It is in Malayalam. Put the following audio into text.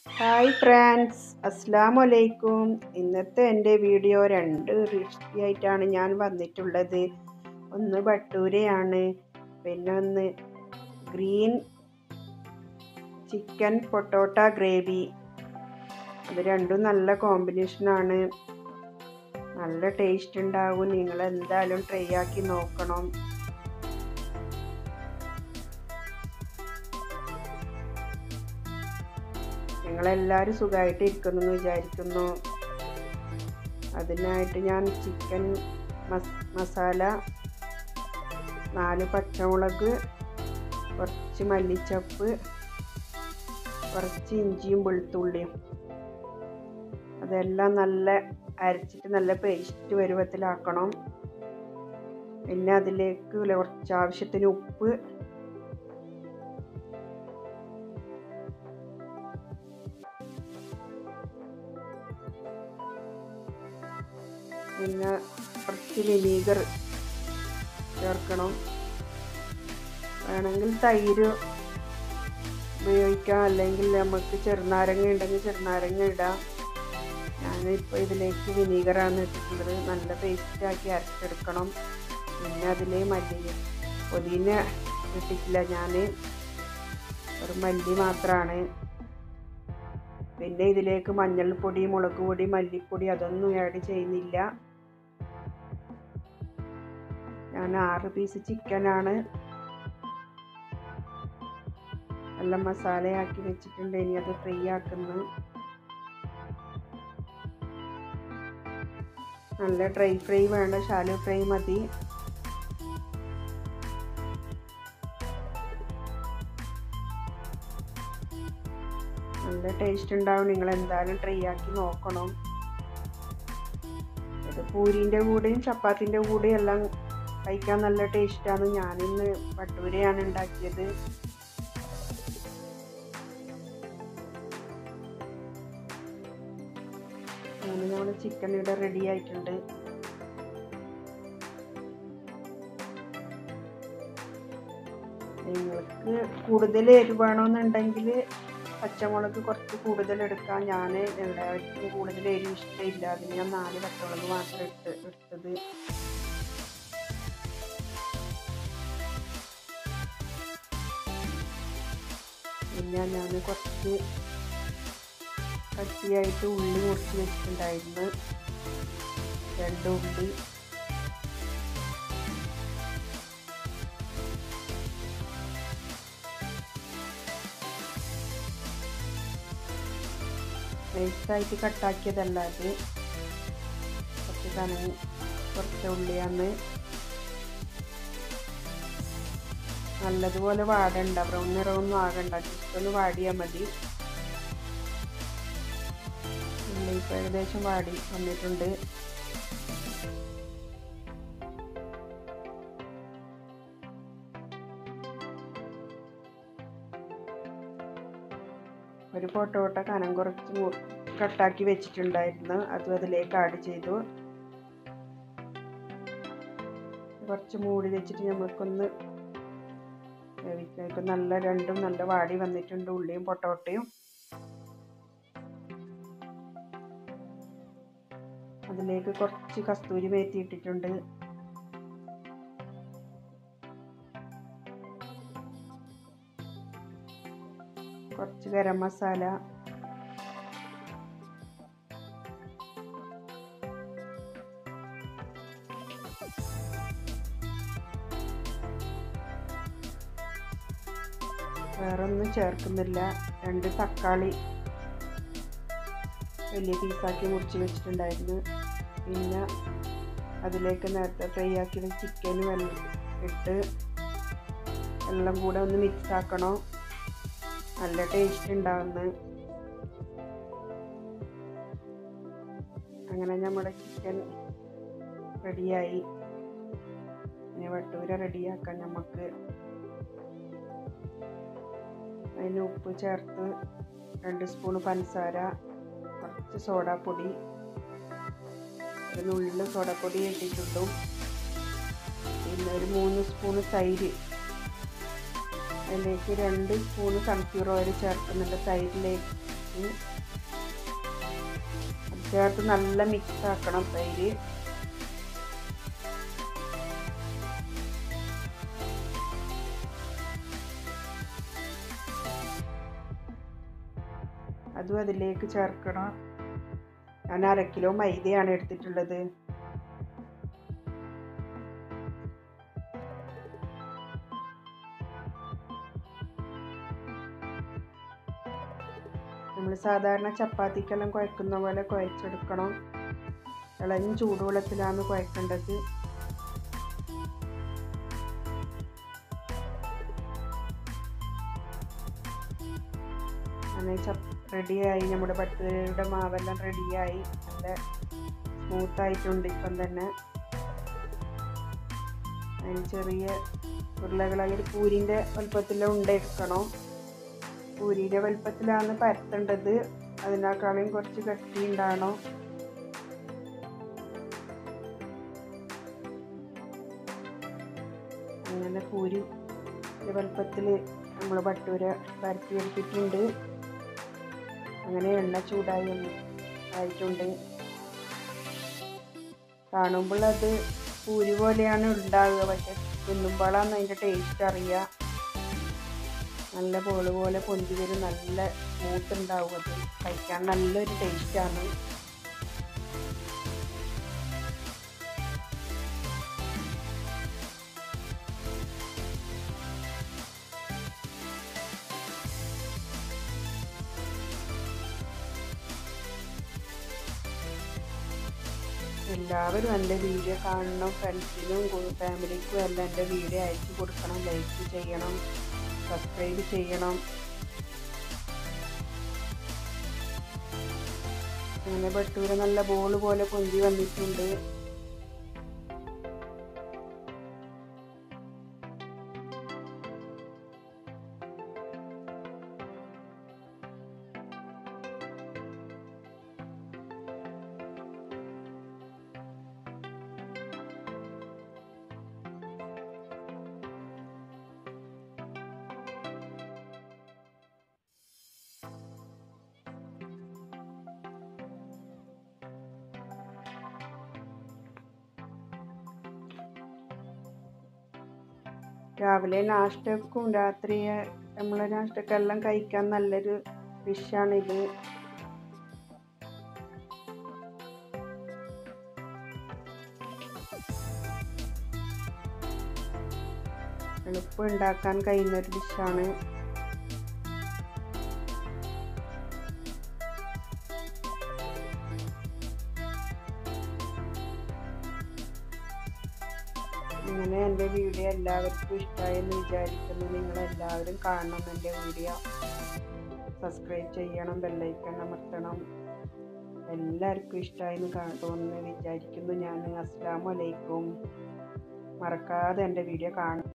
ഹായ് ഫ്രണ്ട്സ് അസ്സാം വലൈക്കും ഇന്നത്തെ എൻ്റെ വീഡിയോ രണ്ട് റെസിപ്പി ആയിട്ടാണ് ഞാൻ വന്നിട്ടുള്ളത് ഒന്ന് ബട്ടൂരയാണ് പിന്നെ ഒന്ന് ഗ്രീൻ ചിക്കൻ പൊട്ടോട്ട ഗ്രേവി അത് രണ്ടും നല്ല കോമ്പിനേഷനാണ് നല്ല ടേസ്റ്റ് ഉണ്ടാവും നിങ്ങൾ എന്തായാലും ട്രൈ ആക്കി നോക്കണം നിങ്ങളെല്ലാവരും സുഖമായിട്ട് ഇരിക്കുന്നു എന്ന് വിചാരിക്കുന്നു അതിനായിട്ട് ഞാൻ ചിക്കൻ മസാല നാല് പച്ചമുളക് കുറച്ച് മല്ലിച്ചപ്പ് കുറച്ച് ഇഞ്ചിയും വെളുത്തുള്ളിയും അതെല്ലാം നല്ല അരച്ചിട്ട് നല്ല പേസ്റ്റ് പരുവത്തിലാക്കണം പിന്നെ അതിലേക്ക് കുറച്ച് ആവശ്യത്തിന് ഉപ്പ് പിന്നെ കുറച്ച് വിനീഗർ ചേർക്കണം വേണമെങ്കിൽ തൈര് ഉപയോഗിക്കാം അല്ലെങ്കിൽ നമുക്ക് ചെറുനാരങ്ങ ഉണ്ടെങ്കിൽ ചെറുനാരങ്ങ ഇടാം ഞാനിപ്പോൾ ഇതിലേക്ക് വിനീഗറാണ് ഇട്ടിട്ടുള്ളത് നല്ല പേസ്റ്റാക്കി അരച്ചെടുക്കണം പിന്നെ അതിൽ മല്ലി പൊതിന ഇട്ടിട്ടില്ല ഞാൻ ഒരു മല്ലി മാത്രമാണ് പിന്നെ ഇതിലേക്ക് മഞ്ഞൾപ്പൊടി മുളക് പൊടി മല്ലിപ്പൊടി അതൊന്നും ആഡ് ചെയ്യുന്നില്ല ഞാൻ ആറ് പീസ് ചിക്കനാണ് നല്ല മസാലയാക്കി വെച്ചിട്ടുണ്ട് ഇനി അത് ഫ്രൈ ആക്കുന്നു നല്ല ഡ്രൈ ഫ്രൈ വേണ്ട ഷാലോ ഫ്രൈ മതി നല്ല ടേസ്റ്റ് ഉണ്ടാവും നിങ്ങൾ എന്തായാലും ട്രൈ ആക്കി നോക്കണം ഇത് പൂരിൻ്റെ കൂടെയും ചപ്പാത്തിൻ്റെ കൂടെയും എല്ലാം കഴിക്കാൻ നല്ല ടേസ്റ്റാണ് ഞാനിന്ന് ഭട്ടൂരയാണ് ഉണ്ടാക്കിയത് അങ്ങനെ നമ്മൾ ചിക്കൻ ഇവിടെ റെഡി ആയിട്ടുണ്ട് നിങ്ങൾക്ക് കൂടുതൽ എരിവ് വേണമെന്നുണ്ടെങ്കിൽ പച്ചമുളക് കുറച്ച് കൂടുതൽ എടുക്കാം ഞാൻ എല്ലാവർക്കും കൂടുതൽ എരിവ് ഇഷ്ടമില്ല അതിന് ഞാൻ നാല് പച്ചമുളക് മാത്രം എടുത്ത് എടുത്തത് പിന്നെ ഞാൻ കുറച്ച് കട്ടിയായിട്ട് ഉള്ളി മുറിച്ച് വെച്ചിട്ടുണ്ടായിരുന്നു രണ്ട് ഉള്ളി നൈസായിട്ട് കട്ടാക്കിയതല്ല അത് കുറച്ച് കനങ്ങി കുറച്ച് ഉള്ളിയാണ് നല്ലതുപോലെ വാടണ്ട ബ്രൗൺ നിറമൊന്നും ആകണ്ട ജസ്റ്റ് ഒന്ന് വാടിയാൽ മതി ഉള്ളി ഇപ്പോൾ ഏകദേശം വാടി വന്നിട്ടുണ്ട് ഒരു പൊട്ടോട്ട കനം കുറച്ച് കട്ടാക്കി വെച്ചിട്ടുണ്ടായിരുന്നു അതും അതിലേക്ക് ആഡ് ചെയ്തു കുറച്ച് മൂടി വെച്ചിട്ട് നമുക്കൊന്ന് വേവിക്കാം ഇപ്പം നല്ല രണ്ടും നല്ല വാടി വന്നിട്ടുണ്ട് ഉള്ളിയും പൊട്ടോട്ടയും അതിലേക്ക് കുറച്ച് കസ്തൂരി മേത്തി ഇട്ടിട്ടുണ്ട് കുറച്ച് ഗരം മസാല വേറൊന്നും ചേർക്കുന്നില്ല രണ്ട് തക്കാളി വലിയ പീസാക്കി മുറിച്ച് വെച്ചിട്ടുണ്ടായിരുന്നു പിന്നെ അതിലേക്ക് നേരത്തെ ഫ്രൈ ആക്കി ചിക്കനും എല്ലാം ഇട്ട് എല്ലാം കൂടെ ഒന്ന് മിക്സ് ആക്കണം നല്ല ടേസ്റ്റ് ഉണ്ടാവുന്നു അങ്ങനെ നമ്മുടെ ചിക്കൻ റെഡിയായി ഇനി വട്ടൂര റെഡിയാക്കാം നമുക്ക് അതിന് ഉപ്പ് ചേർത്ത് രണ്ട് സ്പൂൺ പഞ്ചസാര കുറച്ച് സോഡാപ്പൊടി ഒരു നുള്ളിൽ സോഡാപ്പൊടി ഇട്ടിട്ടുള്ളൂ പിന്നെ ഒരു മൂന്ന് സ്പൂൺ തൈര് അതിലേക്ക് രണ്ട് സ്പൂൺ സൺഫ്ലവർ ഓയിൽ ചേർക്കുന്നുണ്ട് തൈരിലേക്ക് അതിലേക്ക് അത് ചേർത്ത് നല്ല മിക്സ് ആക്കണം തൈര് അതും അതിലേക്ക് ചേർക്കണം ഞാൻ അര കിലോ മൈദയാണ് എടുത്തിട്ടുള്ളത് നമ്മൾ സാധാരണ ചപ്പാത്തിക്കെല്ലാം കുഴക്കുന്ന പോലെ കുഴച്ചെടുക്കണം ഇളഞ്ഞ ചൂടുവെള്ളത്തിലാണ് കുഴക്കേണ്ടത് അങ്ങനെ ചപ്പ് റെഡിയായി നമ്മുടെ ബട്ടയുടെ മാവെല്ലാം റെഡിയായി നല്ല സ്മൂത്ത് ആയിട്ടുണ്ട് ഇപ്പം തന്നെ അതിന് ചെറിയ ഉരുളകളായി പൂരിൻ്റെ വലുപ്പത്തിലും ഉണ്ടെടുക്കണം പൂരിയുടെ വലുപ്പത്തിലാണ് പരത്തേണ്ടത് അതിനേക്കാളും കുറച്ച് കട്ടി ഉണ്ടാകണം അങ്ങനെ പൂരി വലുപ്പത്തിൽ നമ്മൾ ഭട്ടൂര പരത്തിയെടുത്തിട്ടുണ്ട് അങ്ങനെ എണ്ണ ചൂടായി ആയിട്ടുണ്ട് കാണുമ്പോൾ അത് പൂരി പോലെയാണ് ഉണ്ടാവുക പക്ഷെ തിന്നുമ്പോഴാണ് അതിൻ്റെ ടേസ്റ്റ് അറിയുക നല്ല ബോള് പോലെ പൊന്തി വരും നല്ല സ്മൂത്ത് ഉണ്ടാവും അത് കഴിക്കാൻ നല്ലൊരു ടേസ്റ്റാണ് എല്ലാവരും എൻ്റെ വീഡിയോ കാണണം ഫ്രണ്ട്സിനും ഫാമിലിക്കും എല്ലാം എൻ്റെ വീഡിയോ അയച്ചു കൊടുക്കണം ലൈക്ക് ചെയ്യണം സബ്സ്ക്രൈബ് ചെയ്യണം അങ്ങനെ ഭട്ടൂര നല്ല ബോള് പോലെ പൊന്തി വന്നിട്ടുണ്ട് രാവിലെ നാഷ്ടക്കും രാത്രി നമ്മളെ നാഷ്ടക്കെല്ലാം കഴിക്കാൻ നല്ലൊരു ഡിഷാണിത് എളുപ്പം ഉണ്ടാക്കാൻ കഴിയുന്ന ഒരു ഡിഷാണ് അങ്ങനെ എൻ്റെ വീഡിയോ എല്ലാവർക്കും ഇഷ്ടമായെന്ന് വിചാരിക്കുന്നു നിങ്ങളെല്ലാവരും കാണണം എൻ്റെ വീഡിയോ സബ്സ്ക്രൈബ് ചെയ്യണം ബെല്ലൈക്കൺ അമർത്തണം എല്ലാവർക്കും ഇഷ്ടമായെന്ന് തോന്നുന്നു വിചാരിക്കുന്നു ഞാൻ അസ്സാം വലൈക്കും മറക്കാതെ എൻ്റെ വീഡിയോ കാണും